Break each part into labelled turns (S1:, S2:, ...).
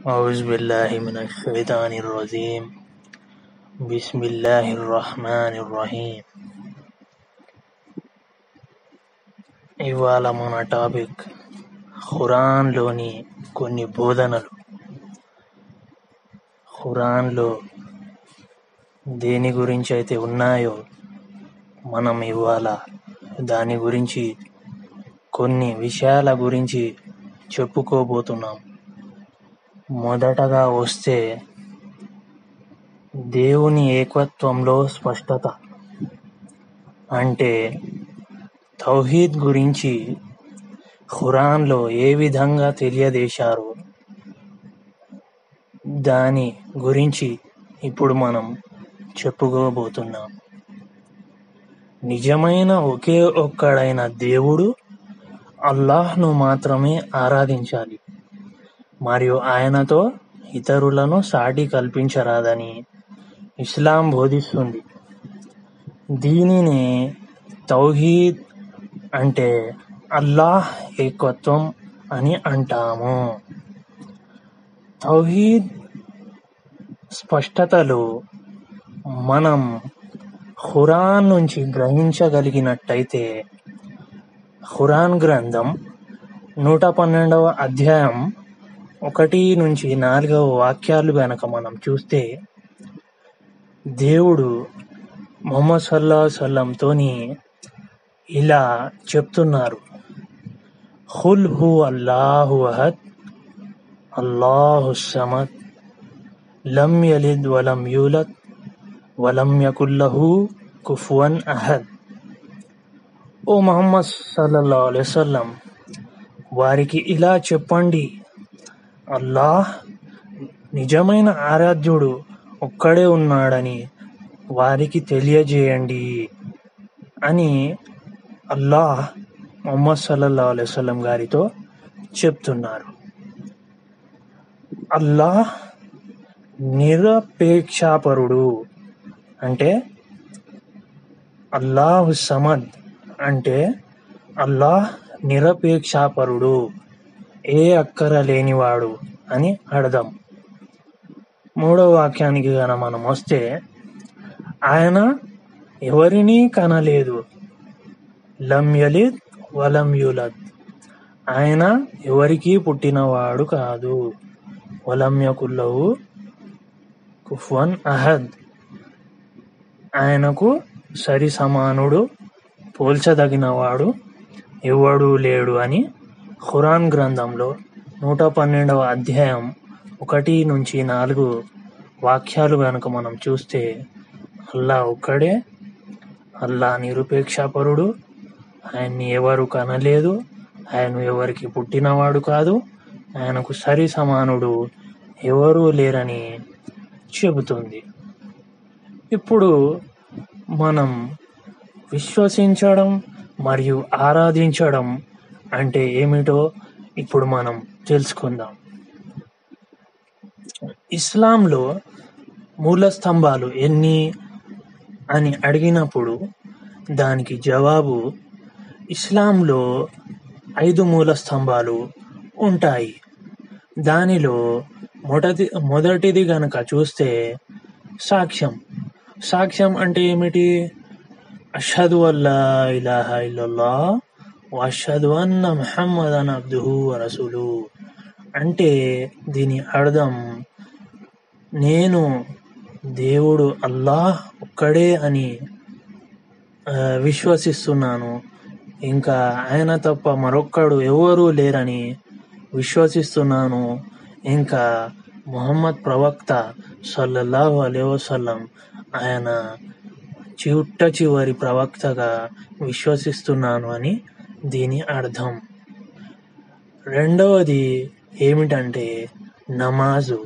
S1: أعوذ بالله من الشيطان الرجيم بسم الله الرحمن الرحيم ఇవాళ మన టాపిక్ ఖురాన్లోని కొన్ని బోధనలు ఖురాన్లో దేని గురించి అయితే ఉన్నాయో మనం ఇవాళ దాని గురించి కొన్ని విషయాల గురించి చెప్పుకోబోతున్నాం మొదటగా వస్తే దేవుని ఏకత్వంలో స్పష్టత అంటే తౌహీద్ గురించి ఖురాన్లో ఏ విధంగా తెలియజేశారో దాని గురించి ఇప్పుడు మనం చెప్పుకోబోతున్నాం నిజమైన ఒకే ఒక్కడైన దేవుడు అల్లాహ్ను మాత్రమే ఆరాధించాలి మరియు ఆయనతో ఇతరులను సాటి కల్పించరాదని ఇస్లాం బోధిస్తుంది దీనిని తౌహీద్ అంటే అల్లాహ్ ఏకత్వం అని అంటాము తౌహీద్ స్పష్టతలు మనం ఖురాన్ నుంచి గ్రహించగలిగినట్టయితే ఖురాన్ గ్రంథం నూట పన్నెండవ అధ్యాయం ఒకటి నుంచి నాలుగవ వాక్యాలు గనక మనం చూస్తే దేవుడు మొహమ్మద్ సల్లా సల్లంతోని ఇలా చెప్తున్నారు హుల్ హు అల్లాహు అహద్ అల్లాహు సమద్ లం యలిద్ వలం యూలద్ వలం యకుల్లహు కుఫువన్ అహద్ ఓ మొహమ్మద్ సల్లల్లా అలైవల్లం వారికి ఇలా చెప్పండి అల్లాహ్ నిజమైన ఆరాధ్యుడు ఒక్కడే ఉన్నాడని వారికి తెలియజేయండి అని అల్లాహ్ మొహమ్మద్ సల్లల్లా అలైవల్లం గారితో చెప్తున్నారు అల్లాహ్ నిరపేక్షాపరుడు అంటే అల్లాహ్ సమద్ అంటే అల్లాహ్ నిరపేక్షాపరుడు ఏ అక్కర లేనివాడు అని అర్థం మూడవ వాక్యానికి గన మనం వస్తే ఆయన ఎవరినీ కనలేదు లం యలిద్ వలం యులద్ ఆయన ఎవరికీ పుట్టినవాడు కాదు వలం యకుల్లహు కుఫ్వన్ అహద్ ఆయనకు సరి సమానుడు పోల్చదగినవాడు ఎవడూ లేడు అని ఖురాన్ గ్రంథంలో నూట పన్నెండవ అధ్యాయం ఒకటి నుంచి నాలుగు వాక్యాలు కనుక మనం చూస్తే అల్లా ఒక్కడే అల్లా నిరుపేక్షాపరుడు ఆయన్ని ఎవరు కనలేదు ఆయన ఎవరికి పుట్టినవాడు కాదు ఆయనకు సరి సమానుడు ఎవరూ లేరని చెబుతుంది ఇప్పుడు మనం విశ్వసించడం మరియు ఆరాధించడం అంటే ఏమిటో ఇప్పుడు మనం తెలుసుకుందాం ఇస్లాంలో మూల స్తంభాలు ఎన్ని అని అడిగినప్పుడు దానికి జవాబు ఇస్లాంలో ఐదు మూల స్తంభాలు ఉంటాయి దానిలో మొదటి మొదటిది గనక చూస్తే సాక్ష్యం సాక్ష్యం అంటే ఏమిటి అషదు అల్లా ఇలాహ ఇల్లల్లా అషదు అన్న ముహమ్మదన్ అబ్దుహు రసూలు అంటే దీని అర్థం నేను దేవుడు అల్లాహ్ ఒక్కడే అని ఆ, విశ్వసిస్తున్నాను ఇంకా ఆయన తప్ప మరొక్కడు ఎవరూ లేరని విశ్వసిస్తున్నాను ఇంకా ముహమ్మద్ ప్రవక్త సల్లల్లాహు అలైహి వసల్లం ఆయన చిట్ట చివరి ప్రవక్తగా విశ్వసిస్తున్నాను అని దీని అర్థం రెండవది ఏమిటంటే నమాజు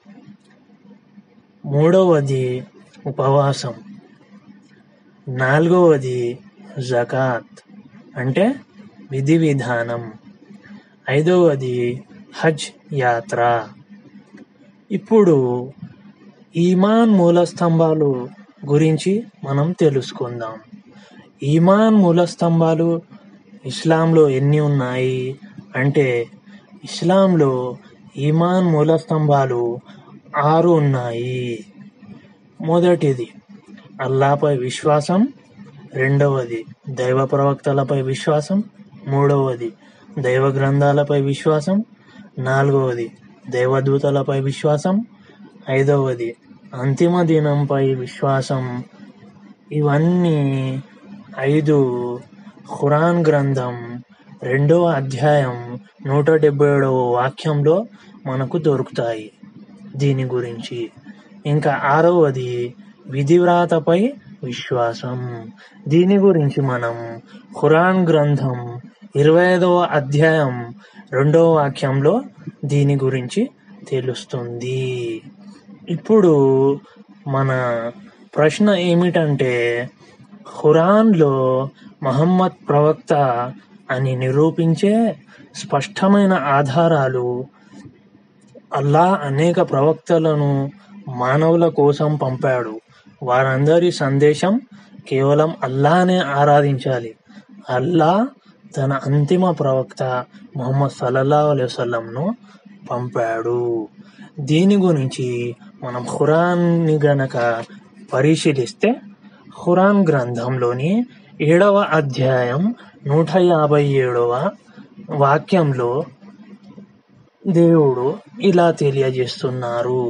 S1: మూడవది ఉపవాసం నాలుగవది జకాత్ అంటే విధి విధానం ఐదవది హజ్ యాత్ర ఇప్పుడు ఈమాన్ మూల స్తంభాలు గురించి మనం తెలుసుకుందాం ఈమాన్ మూల స్తంభాలు ఇస్లాంలో ఎన్ని ఉన్నాయి అంటే ఇస్లాంలో ఈమాన్ మూల స్తంభాలు ఆరు ఉన్నాయి మొదటిది అల్లాపై విశ్వాసం రెండవది దైవ ప్రవక్తలపై విశ్వాసం మూడవది దైవ గ్రంథాలపై విశ్వాసం నాలుగవది దేవదూతలపై విశ్వాసం ఐదవది అంతిమ దినంపై విశ్వాసం ఇవన్నీ ఐదు ఖురాన్ గ్రంథం రెండవ అధ్యాయం నూట డెబ్బై ఏడవ వాక్యంలో మనకు దొరుకుతాయి దీని గురించి ఇంకా ఆరవది విధివ్రాతపై విశ్వాసం దీని గురించి మనం ఖురాన్ గ్రంథం ఇరవై ఐదవ అధ్యాయం రెండవ వాక్యంలో దీని గురించి తెలుస్తుంది ఇప్పుడు మన ప్రశ్న ఏమిటంటే ఖురాన్లో మహమ్మద్ ప్రవక్త అని నిరూపించే స్పష్టమైన ఆధారాలు అల్లా అనేక ప్రవక్తలను మానవుల కోసం పంపాడు వారందరి సందేశం కేవలం అల్లానే ఆరాధించాలి అల్లా తన అంతిమ ప్రవక్త ముహమ్మద్ సల్లల్లా అలైవల్లంను పంపాడు దీని గురించి మనం ఖురాన్ని గనక పరిశీలిస్తే ఖురాన్ గ్రంథంలోని ఏడవ అధ్యాయం నూట యాభై ఏడవ వాక్యంలో దేవుడు ఇలా తెలియజేస్తున్నారు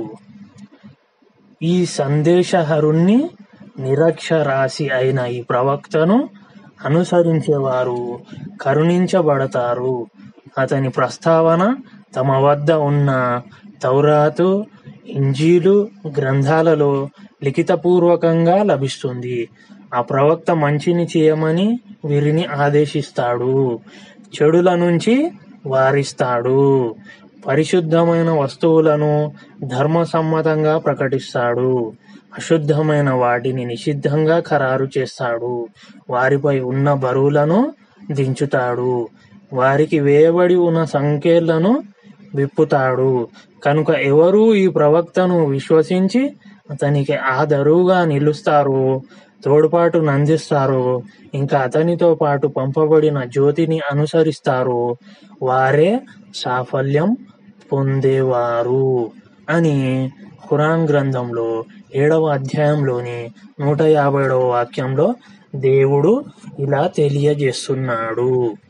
S1: ఈ సందేశహరుణ్ణి నిరక్షరాశి అయిన ఈ ప్రవక్తను అనుసరించేవారు కరుణించబడతారు అతని ప్రస్తావన తమ వద్ద ఉన్న తౌరాతు ఇంజీలు గ్రంథాలలో లిఖితపూర్వకంగా లభిస్తుంది ఆ ప్రవక్త మంచిని చేయమని వీరిని ఆదేశిస్తాడు చెడుల నుంచి వారిస్తాడు పరిశుద్ధమైన వస్తువులను ధర్మసమ్మతంగా ప్రకటిస్తాడు అశుద్ధమైన వాటిని నిషిద్ధంగా ఖరారు చేస్తాడు వారిపై ఉన్న బరువులను దించుతాడు వారికి వేయబడి ఉన్న సంఖ్యలను విప్పుతాడు కనుక ఎవరు ఈ ప్రవక్తను విశ్వసించి అతనికి ఆదరువుగా నిలుస్తారు తోడ్పాటు నందిస్తారు ఇంకా అతనితో పాటు పంపబడిన జ్యోతిని అనుసరిస్తారు వారే సాఫల్యం పొందేవారు అని ఖురాన్ గ్రంథంలో ఏడవ అధ్యాయంలోని నూట యాభై ఏడవ వాక్యంలో దేవుడు ఇలా తెలియజేస్తున్నాడు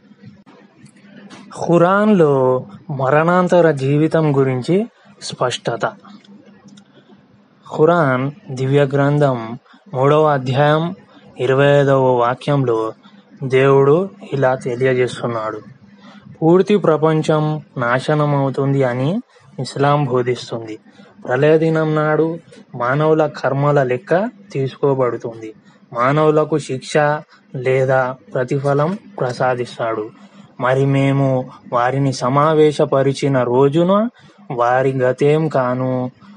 S1: ఖురాన్లో మరణాంతర జీవితం గురించి స్పష్టత ఖురాన్ దివ్య గ్రంథం మూడవ అధ్యాయం ఇరవై ఐదవ వాక్యంలో దేవుడు ఇలా తెలియజేస్తున్నాడు పూర్తి ప్రపంచం నాశనం అవుతుంది అని ఇస్లాం బోధిస్తుంది ప్రళయ దినం నాడు మానవుల కర్మల లెక్క తీసుకోబడుతుంది మానవులకు శిక్ష లేదా ప్రతిఫలం ప్రసాదిస్తాడు మరి మేము వారిని సమావేశపరిచిన రోజున వారి గతేం కాను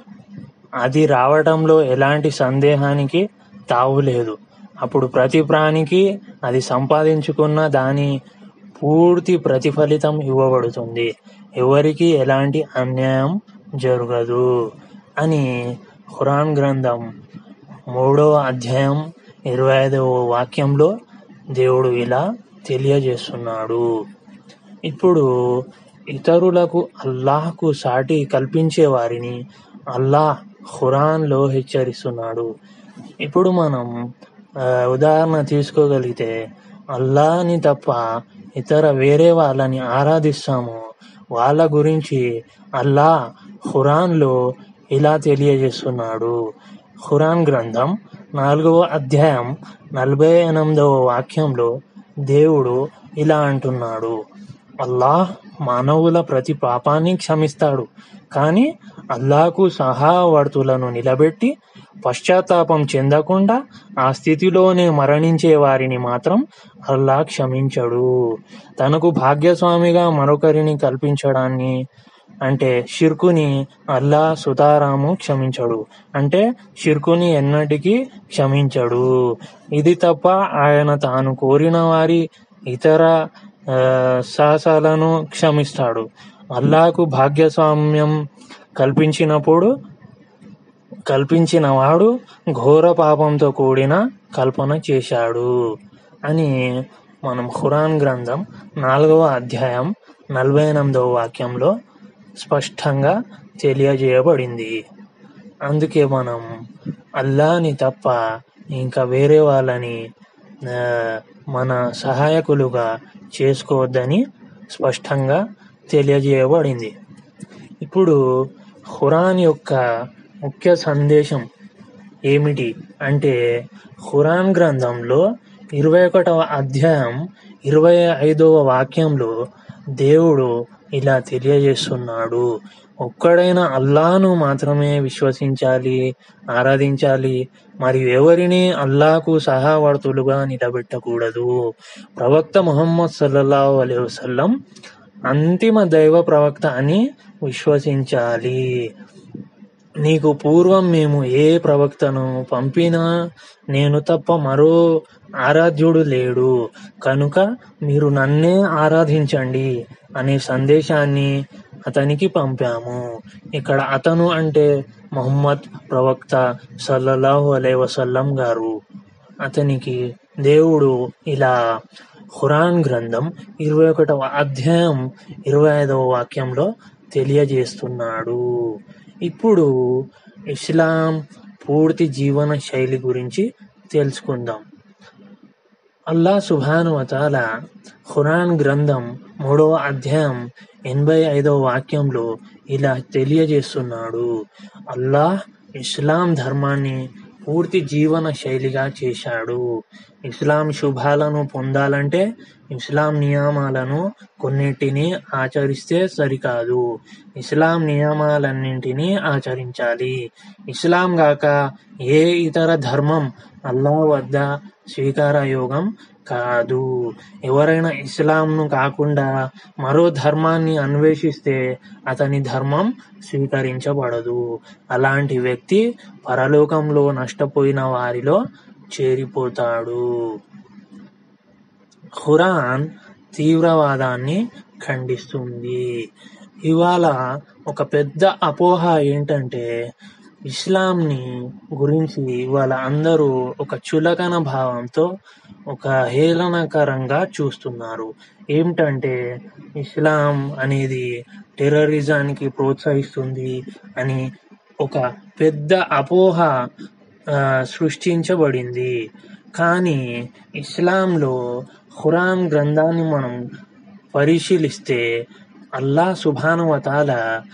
S1: అది రావటంలో ఎలాంటి సందేహానికి తావులేదు అప్పుడు ప్రతి ప్రాణికి అది సంపాదించుకున్న దాని పూర్తి ప్రతిఫలితం ఇవ్వబడుతుంది ఎవరికి ఎలాంటి అన్యాయం జరగదు అని ఖురాన్ గ్రంథం మూడవ అధ్యాయం ఇరవై ఐదవ వాక్యంలో దేవుడు ఇలా తెలియజేస్తున్నాడు ఇప్పుడు ఇతరులకు అల్లాహకు సాటి కల్పించే వారిని అల్లాహ్ ఖురాన్లో హెచ్చరిస్తున్నాడు ఇప్పుడు మనం ఆ, ఉదాహరణ తీసుకోగలిగితే అల్లాని తప్ప ఇతర వేరే వాళ్ళని ఆరాధిస్తాము వాళ్ళ గురించి అల్లా ఖురాన్లో ఇలా తెలియజేస్తున్నాడు ఖురాన్ గ్రంథం నాలుగవ అధ్యాయం నలభై ఎనిమిదవ వాక్యంలో దేవుడు ఇలా అంటున్నాడు అల్లాహ్ మానవుల ప్రతి పాపాన్ని క్షమిస్తాడు కానీ అల్లాహకు సహావర్తులను నిలబెట్టి పశ్చాత్తాపం చెందకుండా ఆ స్థితిలోనే మరణించే వారిని మాత్రం అల్లా క్షమించడు తనకు భాగ్యస్వామిగా మరొకరిని కల్పించడాన్ని అంటే షిర్కుని అల్లా సుతారాము క్షమించడు అంటే షిర్కుని ఎన్నటికీ క్షమించడు ఇది తప్ప ఆయన తాను కోరిన వారి ఇతర ఆ, సాహసాలను క్షమిస్తాడు అల్లాకు భాగ్యస్వామ్యం కల్పించినప్పుడు కల్పించిన వాడు ఘోర పాపంతో కూడిన కల్పన చేశాడు అని మనం ఖురాన్ గ్రంథం నాలుగవ అధ్యాయం నలభై ఎనిమిదవ వాక్యంలో స్పష్టంగా తెలియజేయబడింది అందుకే మనం అల్లాని తప్ప ఇంకా వేరే వాళ్ళని ఆ, మన సహాయకులుగా చేసుకోవద్దని స్పష్టంగా తెలియజేయబడింది ఇప్పుడు ఖురాన్ యొక్క ముఖ్య సందేశం ఏమిటి అంటే ఖురాన్ గ్రంథంలో ఇరవై ఒకటవ అధ్యాయం ఇరవై ఐదవ వాక్యంలో దేవుడు ఇలా తెలియజేస్తున్నాడు ఒక్కడైన అల్లాను మాత్రమే విశ్వసించాలి ఆరాధించాలి మరియు ఎవరిని అల్లాకు సహావర్తులుగా నిలబెట్టకూడదు ప్రవక్త ముహమ్మద్ సల్లల్లాహు అలైహి వసల్లం అంతిమ దైవ ప్రవక్త అని విశ్వసించాలి నీకు పూర్వం మేము ఏ ప్రవక్తను పంపినా నేను తప్ప మరో ఆరాధ్యుడు లేడు కనుక మీరు నన్నే ఆరాధించండి అనే సందేశాన్ని అతనికి పంపాము ఇక్కడ అతను అంటే మొహమ్మద్ ప్రవక్త సల్లల్లాహు అలై వసల్లం గారు అతనికి దేవుడు ఇలా ఖురాన్ గ్రంథం ఇరవై ఒకటవ అధ్యాయం ఇరవై ఐదవ వాక్యంలో తెలియజేస్తున్నాడు ఇప్పుడు ఇస్లాం పూర్తి జీవన శైలి గురించి తెలుసుకుందాం అల్లా సుభాను వతాల ఖురాన్ గ్రంథం మూడవ అధ్యాయం ఎనభై ఐదవ వాక్యంలో ఇలా తెలియజేస్తున్నాడు అల్లాహ్ ఇస్లాం ధర్మాన్ని పూర్తి జీవన శైలిగా చేశాడు ఇస్లాం శుభాలను పొందాలంటే ఇస్లాం నియమాలను కొన్నిటిని ఆచరిస్తే సరికాదు ఇస్లాం నియమాలన్నింటినీ ఆచరించాలి ఇస్లాం గాక ఏ ఇతర ధర్మం అల్లా వద్ద స్వీకారయోగం కాదు ఎవరైనా ఇస్లాంను కాకుండా మరో ధర్మాన్ని అన్వేషిస్తే అతని ధర్మం స్వీకరించబడదు అలాంటి వ్యక్తి పరలోకంలో నష్టపోయిన వారిలో చేరిపోతాడు ఖురాన్ తీవ్రవాదాన్ని ఖండిస్తుంది ఇవాళ ఒక పెద్ద అపోహ ఏంటంటే ఇస్లాంని గురించి ఇవాళ అందరూ ఒక చులకన భావంతో ఒక హేళనకరంగా చూస్తున్నారు ఏమిటంటే ఇస్లాం అనేది టెర్రరిజానికి ప్రోత్సహిస్తుంది అని ఒక పెద్ద అపోహ ఆ, సృష్టించబడింది కానీ ఇస్లాంలో ఖురాన్ గ్రంథాన్ని మనం పరిశీలిస్తే అల్లా సుభానువతాల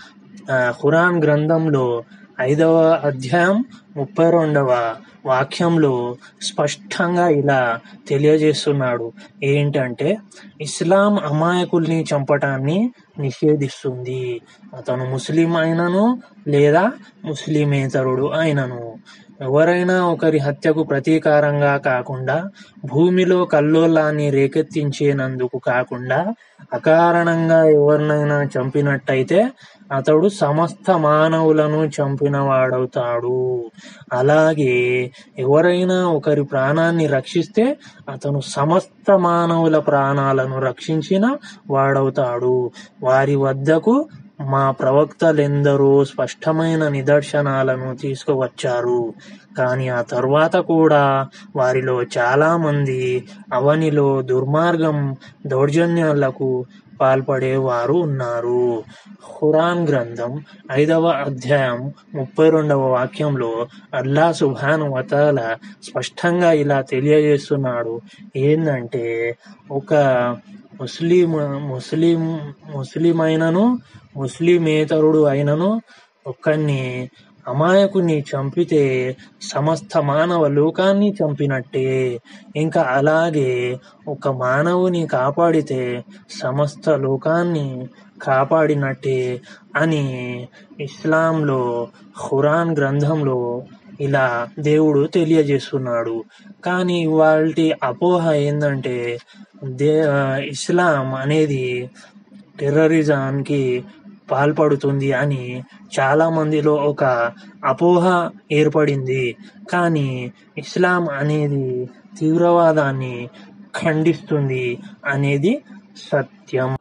S1: ఖురాన్ గ్రంథంలో ఐదవ అధ్యాయం ముప్పై రెండవ వాక్యంలో స్పష్టంగా ఇలా తెలియజేస్తున్నాడు ఏంటంటే ఇస్లాం అమాయకుల్ని చంపటాన్ని నిషేధిస్తుంది అతను ముస్లిం అయినను లేదా ముస్లిమేతరుడు అయినను ఎవరైనా ఒకరి హత్యకు ప్రతీకారంగా కాకుండా భూమిలో కల్లోలాన్ని రేకెత్తించేనందుకు కాకుండా అకారణంగా ఎవరినైనా చంపినట్టయితే అతడు సమస్త మానవులను చంపిన వాడవుతాడు అలాగే ఎవరైనా ఒకరి ప్రాణాన్ని రక్షిస్తే అతను సమస్త మానవుల ప్రాణాలను రక్షించిన వాడవుతాడు వారి వద్దకు మా ప్రవక్తలెందరో స్పష్టమైన నిదర్శనాలను తీసుకువచ్చారు కానీ ఆ తర్వాత కూడా వారిలో చాలా మంది అవనిలో దుర్మార్గం దౌర్జన్యాలకు పాల్పడేవారు ఉన్నారు ఖురాన్ గ్రంథం ఐదవ అధ్యాయం ముప్పై రెండవ వాక్యంలో అల్లా సుభాన్ వతాల స్పష్టంగా ఇలా తెలియజేస్తున్నాడు ఏంటంటే ఒక ముస్లిం ముస్లిం ముస్లిం అయినను ముస్లిమేతరుడు అయినను ఒక్కడిని అమాయకుని చంపితే సమస్త మానవ లోకాన్ని చంపినట్టే ఇంకా అలాగే ఒక మానవుని కాపాడితే సమస్త లోకాన్ని కాపాడినట్టే అని ఇస్లాంలో ఖురాన్ గ్రంథంలో ఇలా దేవుడు తెలియజేస్తున్నాడు కానీ వాళ్ళ అపోహ ఏంటంటే దే ఇస్లాం అనేది టెర్రరిజానికి పాల్పడుతుంది అని చాలా మందిలో ఒక అపోహ ఏర్పడింది కానీ ఇస్లాం అనేది తీవ్రవాదాన్ని ఖండిస్తుంది అనేది సత్యం